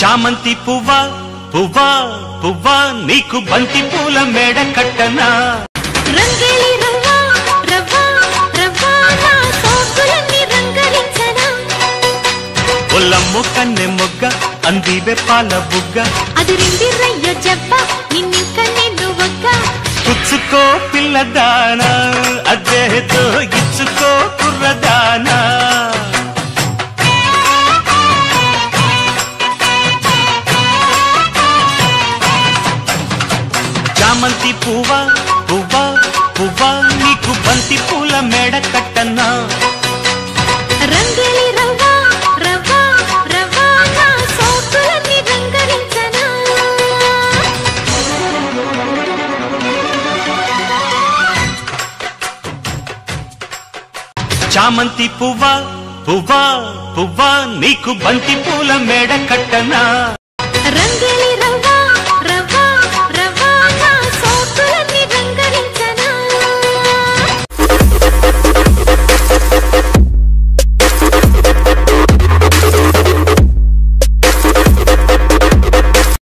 చామంతి పువ్వా పువ్వా పువ్వా నీకు బంతి పూల మేడ కట్టనా రంగేలి రవ్వా రవ్వా రవ్వా నా సోకులన్నీ రంగరించనా ఒల్లమ్ము కన్నె మొగ్గ అందివే పాల బుగ్గ అది రిండి రయ్య జబ్బ నిన్నింక నిన్ను ఒక్క పుచ్చుకో పిల్లదానా అదేతో ఇచ్చుకో కుర్రదానా చామంతి పువ్వా పువ్వా పువ్వా నీకు బంతి పూల మేడ కట్టనా రంగేలి రవ్వా రవ్వా రవ్వా నా సోకులన్నీ రంగరించనా చామంతి పువ్వా పువ్వా పువ్వా నీకు బంతి పూల మేడ కట్టనా రంగేలి